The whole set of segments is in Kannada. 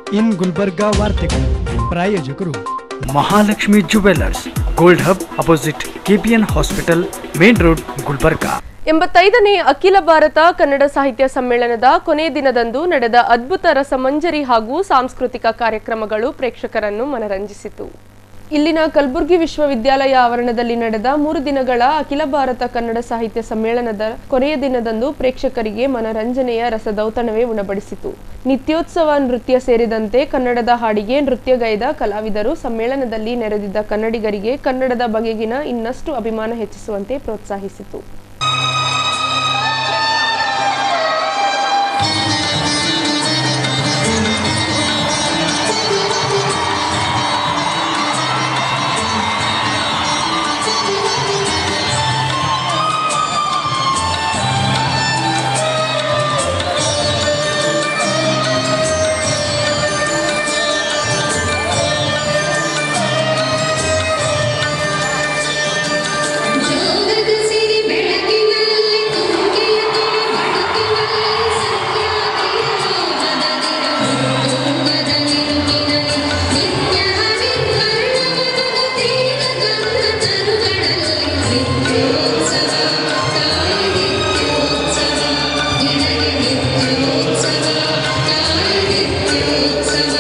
ಇನ್ ಗುಲ್ಬರ್ಗಾ ವಾರ್ತೆಗಳು ಪ್ರಾಯೋಜಕರು Mahalakshmi jewellers gold hub opposite KPN hospital main road Gulbarga ಎಂಬತ್ತೈದನೇ ಅಖಿಲ ಭಾರತ ಕನ್ನಡ ಸಾಹಿತ್ಯ ಸಮ್ಮೇಳನದ ಕೊನೆ ದಿನದಂದು ನಡೆದ ಅದ್ಭುತ ರಸಮಂಜರಿ ಹಾಗೂ ಸಾಂಸ್ಕೃತಿಕ ಕಾರ್ಯಕ್ರಮಗಳು ಪ್ರೇಕ್ಷಕರನ್ನು ಮನರಂಜಿಸಿತು ಇಲ್ಲಿನ ಕಲಬುರಗಿ ವಿಶ್ವವಿದ್ಯಾಲಯ ಆವರಣದಲ್ಲಿ ನಡೆದ ಮೂರು ದಿನಗಳ ಅಖಿಲ ಭಾರತ ಕನ್ನಡ ಸಾಹಿತ್ಯ ಸಮ್ಮೇಳನದ ಕೊನೆಯ ದಿನದಂದು ಪ್ರೇಕ್ಷಕರಿಗೆ ಮನರಂಜನೆಯ ರಸದೌತಣವೇ ಉಣಬಡಿಸಿತು ನಿತ್ಯೋತ್ಸವ ನೃತ್ಯ ಸೇರಿದಂತೆ ಕನ್ನಡದ ಹಾಡಿಗೆ ನೃತ್ಯಗೈದ ಕಲಾವಿದರು ಸಮ್ಮೇಳನದಲ್ಲಿ ನೆರೆದಿದ್ದ ಕನ್ನಡಿಗರಿಗೆ ಕನ್ನಡದ ಬಗೆಗಿನ ಇನ್ನಷ್ಟು ಅಭಿಮಾನ ಹೆಚ್ಚಿಸುವಂತೆ ಪ್ರೋತ್ಸಾಹಿಸಿತು ಜೋಗದ ಸಿರಿ ಬೆಳಕಿನಲ್ಲಿ ತುಂಗೆಯ ತುಳಿ ಬಡುಕಿನಲ್ಲಿ ಸತ್ಯಾಗಿರೋ ಮನದಿರ ಹುಟ್ಟುಂಬದ ನಿಲುಕಿನಲ್ಲಿ ನಿತ್ಯ ಹರಿದ್ವರ್ಣವನದ ತೇಗ ಗಂಧ ತರುಗಳಲ್ಲಿ ನಿತ್ಯೋತ್ಸವ ತಾಯಿ ನಿತ್ಯೋತ್ಸವ ನಿನಗೆ ನಿತ್ಯೋತ್ಸವ ತಾಯಿ ನಿತ್ಯೋತ್ಸವ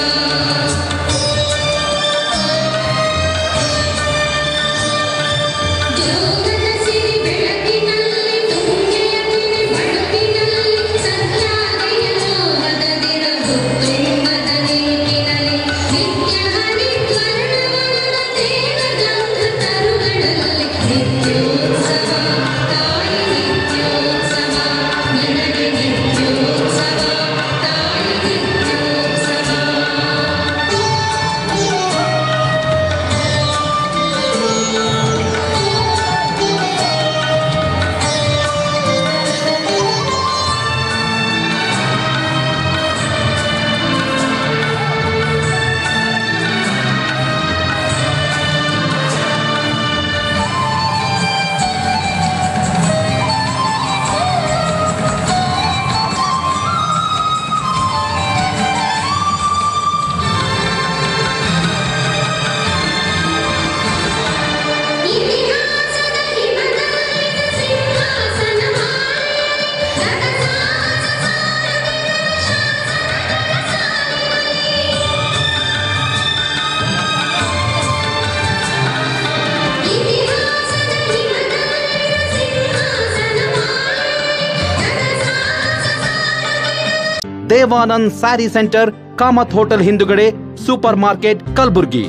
ಜೋಗದ ಸಿರಿ ಬೆಳಕಿನಲ್ಲಿ ತುಂಗೆಯ ತುಳಿ ಬಳುಕಿನಲ್ಲಿ ಸತ್ಯಾಗಿಯ ಲೋಹದದಿರ ಹುಟ್ಟುಂಬದ ನಿಲುಕಿನಲ್ಲಿ ನಿತ್ಯ ಹರಿದ್ವರ್ಣವನದ ತೇಗ ಗಂಧ ತರುಗಳಲ್ಲಿ ನಿತ್ಯೋತ್ಸವ ತಾಯಿ ನಿತ್ಯೋತ್ಸವ ನಿನಗೆ ನಿತ್ಯೋತ್ಸವ ತಾಯಿ ನಿತ್ಯೋತ್ಸವ ಇತಿಹಾಸದ ಹಿಮದಲ್ಲಿನ ಸಿಂಹಾಸನ ಇತಿಹಾಸದ ಹಿಮದಲ್ಲಿನ ಸಿಂಹಾಸನ Devanand sari centre Kamath hotel ಹಿಂದುಗಡೆ ಸೂಪರ್ ಮಾರ್ಕೆಟ್ ಕಲಬುರ್ಗಿ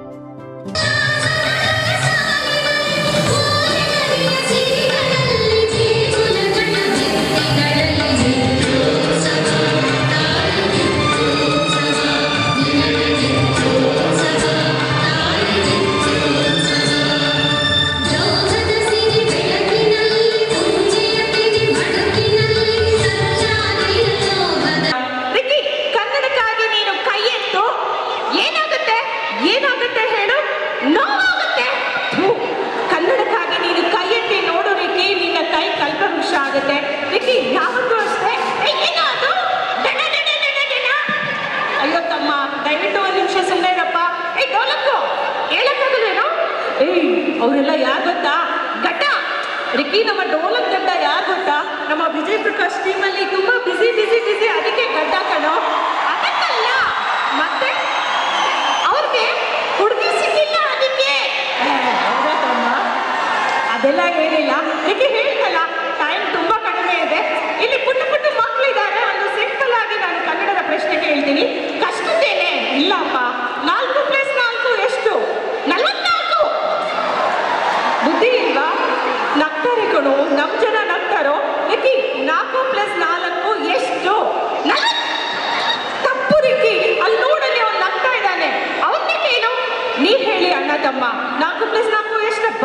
ಸಿರಿಗಳಲ್ಲಿ ಜೀವನಗಳ ಭಿತ್ತಿಗಳಲ್ಲಿ ನಿತ್ಯೋತ್ಸವ ತಾಯಿ ನಿತ್ಯೋತ್ಸವ ನಿನಗೆ ನಿತ್ಯೋತ್ಸವ ತಾಯಿ ನಿತ್ಯೋತ್ಸವ ಜೋಗದ ಸಿರಿ ಬೆಳಕಿನಲ್ಲಿ ತುಂಗೆಯ ತಿರಿ ಮಡುಕಿನಲ್ಲಿ ಸತ್ಯಾಗಿಯ ಲೋಹದ ರಿಕ್ಕಿ ಕನ್ನಡಕ್ಕಾಗಿ ನೀನು ಕೈ ಎತ್ತು ಏನಾಗುತ್ತೆ ಏನಾಗುತ್ತೆ ಹೇಳು ನೋವಾಗುತ್ತೆ ಥು, ಕನ್ನಡಕ್ಕಾಗಿ ನೀನು ಕೈ ಎತ್ತಿ ನೋಡು ರಿಕ್ಕಿ ನಿನ್ನ ಕೈ ಕಲ್ಪವೃಕ್ಷ ಆಗುತ್ತೆ ರಿಕ್ಕಿ ಯಾವತ್ತೂ ಅಷ್ಟೇ ಏ, ಏನೋ ಅದು? ಡಣ, ಡಣ, ಡಣ, ಡಣ. ಅಯ್ಯೋ ತಮ್ಮ ದಯವಿಟ್ಟು ಒಂದು ನಿಮಿಷ ಸುಮ್ಮನೆ ಇರಪ್ಪ ಏ ಡೋಲಕ್ಕು ಹೇಳಕ್ಕಾಗಲ್ವೇನು ಏಯ್ ಅವರೆಲ್ಲ ಯಾರು ಗೊತ್ತಾ ಘಟ್ಟ ರಿಕ್ಕಿ ನಮ್ಮ ಡೋಲಕ್ ಗಡ್ಡ ಯಾರು ಗೊತ್ತಾ ನಮ್ಮ ವಿಜಯ್ ಪ್ರಕಾಶ್ ಟೀಮಲ್ಲಿ ತುಂಬಾ ಬಿಸಿ ಬಿಸಿ ಬಿಸಿ ಅದಕ್ಕೆ ಗಡ್ಡ ಕಣೋ ಅದಕ್ಕಲ್ಲ ಮತ್ತೆ ಅವ್ರಿಗೆ ಹುಡುಗಿ ಸಿಕ್ಕಿಲ್ಲ ಅದಕ್ಕೆ ಏ, ಹೌದಾ ತಮ್ಮ? ಅದೆಲ್ಲ ಏನಿಲ್ಲ ರಿಕ್ಕಿ ಹೇಳಿದಲ್ಲ ಟೈಮ್ ತುಂಬಾ ಕಡಿಮೆ ಇದೆ ಇಲ್ಲಿ ಪುಟ್ಟ ಪುಟ್ಟ ಮಕ್ಕಳಿದ್ದಾರೆ ಒಂದು ಸಿಂಪಲ್ ಆಗಿ ನಾನು ಕನ್ನಡದ ಪ್ರಶ್ನೆ ಕೇಳ್ತೀನಿ ಕಷ್ಟದೇನೆ ಇಲ್ಲಪ್ಪ ನಾಲ್ಕು ಪ್ಲಸ್ ನಾಲ್ಕು ಎಷ್ಟು ನಲವತ್ನಾಲ್ಕು ಬುದ್ಧಿ ಇಲ್ವಾ ನಗ್ತಾರೆ ಕಣು ನಮ್ ಜನ ನಗ್ತಾರೋ ರಿಕ್ಕಿ ನಾಲ್ಕು ಪ್ಲಸ್ ನಾಲ್ಕು ಎಷ್ಟು ನಲವತ್ ತಪ್ಪು ರಿಕ್ಕಿ ಅಲ್ಲಿ ನೋಡಲ್ಲಿ ಅವ್ನು ನಗ್ತಾ ಇದ್ದಾನೆ ಅವನ್ನೇ ಕೇಳು ನೀವ್ ಹೇಳಿ ಅಣ್ಣ ತಮ್ಮ ನಾಲ್ಕು ಪ್ಲಸ್ ನಾಲ್ಕು ಎಷ್ಟಪ್ಪ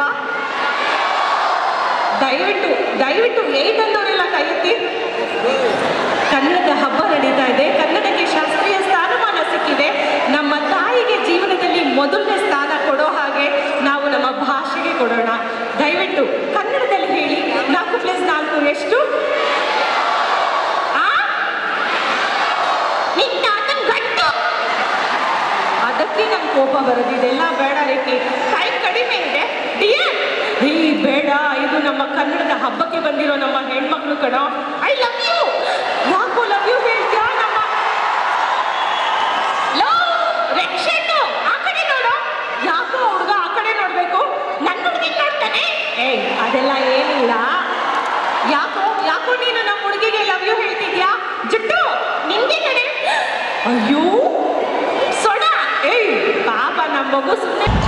ದಯವಿಟ್ಟು ದಯವಿಟ್ಟು ಏಟ್ ಅನ್ನೋರೆಲ್ಲ ಕೈ ಎತ್ತಿ ಕನ್ನಡದ ಹಬ್ಬ ನಡೀತಾ ಇದೆ ಕನ್ನಡಕ್ಕೆ ಶಾಸ್ತ್ರೀಯ ಸ್ಥಾನಮಾನ ಸಿಕ್ಕಿದೆ ನಮ್ಮ ತಾಯಿಗೆ ಜೀವನದಲ್ಲಿ ಮೊದಲನೇ ಸ್ಥಾನ ಕೊಡೋ ಹಾಗೆ ನಾವು ನಮ್ಮ ಭಾಷೆಗೆ ಕೊಡೋಣ ದಯವಿಟ್ಟು ಕನ್ನಡದಲ್ಲಿ ಹೇಳಿ ನಾಲ್ಕು ಪ್ಲಸ್ ನಾಲ್ಕು ಎಷ್ಟು ಆ? ನಿನ್ನ ತಾತನ್ ಗಂಟು ಕೋಪ ಬರೋದು ಇದೆಲ್ಲ ಬೇಡ ರೇಖಿ ಕೈ ಕಡಿಮೆ ಇದೆ ಡಿಯರ್ ಈ ಬೇಡ ಇದು ನಮ್ಮ ಕನ್ನಡದ ಹಬ್ಬಕ್ಕೆ ಬಂದಿರೋ ನಮ್ಮ ಹೆಣ್ಮಕ್ಳು ಕಣ ಐ ಲವ್ ಯು ಯಾಕೋ ಲವ್ ಯು ಹೇಳ್ತೀಯಾ ನಮ್ಮ ಲೋ ರೆಡ್ ಶರ್ಟು ಆ ಕಡೆ ನೋಡು ಯಾಕೋ ಹುಡುಗ ಆ ಕಡೆ ನೋಡ್ಬೇಕು ನನ್ನ ಹುಡುಗಿ ನೋಡ್ತಾನೆ ಏಯ್ ಅದೆಲ್ಲ ಏನಿಲ್ಲ ಯಾಕೋ ಯಾಕೋ ನೀನು ನಮ್ಮ ಹುಡುಗಿಗೆ ಲವ್ ಯು ಹೇಳ್ತಿದ್ಯಾ ಜುಟ್ಟು ನಿಂಗೆ ಕಡೆ ಅಯ್ಯೋ ಸೊಡ ಏಯ್ ಪಾಪ ನಮ್ಮ ಮಗು ಸುಮ್ಮನೆ